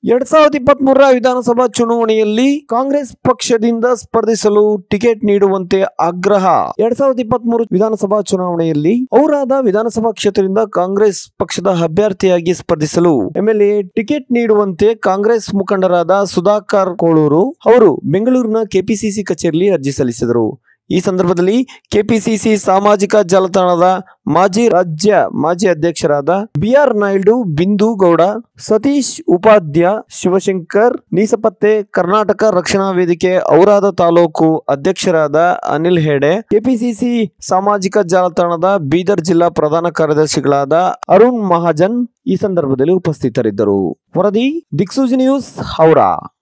ಎರಡ್ ಸಾವಿರದ ಇಪ್ಪತ್ತ್ ಮೂರರ ವಿಧಾನಸಭಾ ಚುನಾವಣೆಯಲ್ಲಿ ಕಾಂಗ್ರೆಸ್ ಪಕ್ಷದಿಂದ ಸ್ಪರ್ಧಿಸಲು ಟಿಕೆಟ್ ನೀಡುವಂತೆ ಆಗ್ರಹ ಎರಡ್ ಸಾವಿರದ ಇಪ್ಪತ್ತ್ ಮೂರು ವಿಧಾನಸಭಾ ಚುನಾವಣೆಯಲ್ಲಿ ಔರಾದ ವಿಧಾನಸಭಾ ಕ್ಷೇತ್ರದಿಂದ ಕಾಂಗ್ರೆಸ್ ಪಕ್ಷದ ಅಭ್ಯರ್ಥಿಯಾಗಿ ಸ್ಪರ್ಧಿಸಲು ಎಂಎಲ್ಎ ಟಿಕೆಟ್ ನೀಡುವಂತೆ ಕಾಂಗ್ರೆಸ್ ಮುಖಂಡರಾದ ಸುಧಾಕರ್ ಕೋಳೂರು ಅವರು ಬೆಂಗಳೂರಿನ ಕೆಪಿಸಿಸಿ ಕಚೇರಿಯಲ್ಲಿ ಅರ್ಜಿ ಸಲ್ಲಿಸಿದರು ಈ ಸಂದರ್ಭದಲ್ಲಿ ಕೆಪಿಸಿಸಿ ಸಾಮಾಜಿಕ ಜಾಲತಾಣದ ಮಾಜಿ ರಾಜ್ಯ ಮಾಜಿ ಅಧ್ಯಕ್ಷರಾದ ಬಿಆರ್ ನಾಯ್ಡು ಬಿಂದು ಗೌಡ ಸತೀಶ್ ಉಪಾಧ್ಯ ಶಿವಶಂಕರ್ ನೀಸಪತ್ತೆ ಕರ್ನಾಟಕ ರಕ್ಷಣಾ ವೇದಿಕೆ ಔರಾದ ತಾಲೂಕು ಅಧ್ಯಕ್ಷರಾದ ಅನಿಲ್ ಹೆಡೆ ಕೆಪಿಸಿಸಿ ಸಾಮಾಜಿಕ ಜಾಲತಾಣದ ಬೀದರ್ ಜಿಲ್ಲಾ ಪ್ರಧಾನ ಕಾರ್ಯದರ್ಶಿಗಳಾದ ಅರುಣ್ ಮಹಾಜನ್ ಈ ಸಂದರ್ಭದಲ್ಲಿ ಉಪಸ್ಥಿತರಿದ್ದರು ವರದಿ ದಿಕ್ಸೂಜಿ ನ್ಯೂಸ್ ಹೌರಾ